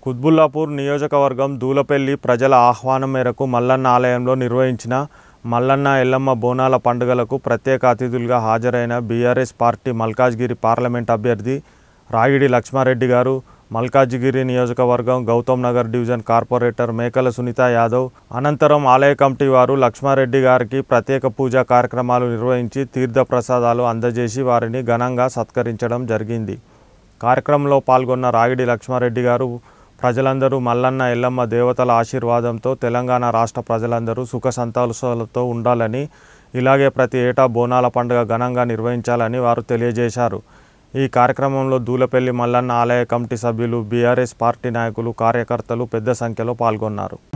కుత్బుల్లాపూర్ నియోజకవర్గం దూలపల్లి ప్రజల ఆహ్వానం మేరకు మల్లన్న ఆలయంలో నిర్వహించిన మల్లన్న ఎల్లమ్మ బోనాల పండుగలకు ప్రత్యేక అతిథులుగా హాజరైన బీఆర్ఎస్ పార్టీ మల్కాజ్గిరి పార్లమెంట్ అభ్యర్థి రాగిడి లక్ష్మారెడ్డి గారు మల్కాజ్గిరి నియోజకవర్గం గౌతమ్ నగర్ డివిజన్ కార్పొరేటర్ మేకల సునీత యాదవ్ అనంతరం ఆలయ కమిటీ వారు లక్ష్మారెడ్డి గారికి ప్రత్యేక పూజా కార్యక్రమాలు నిర్వహించి తీర్థ ప్రసాదాలు అందజేసి వారిని ఘనంగా సత్కరించడం జరిగింది కార్యక్రమంలో పాల్గొన్న రాగిడి లక్ష్మారెడ్డి గారు ప్రజలందరూ మల్లన్న ఎల్లమ్మ దేవతల ఆశీర్వాదంతో తెలంగాణ రాష్ట్ర ప్రజలందరూ సుఖ సంతోషాలతో ఉండాలని ఇలాగే ప్రతి ఏటా బోనాల పండుగ ఘనంగా నిర్వహించాలని వారు తెలియజేశారు ఈ కార్యక్రమంలో దూలపల్లి మల్లన్న ఆలయ కమిటీ సభ్యులు బీఆర్ఎస్ పార్టీ నాయకులు కార్యకర్తలు పెద్ద సంఖ్యలో పాల్గొన్నారు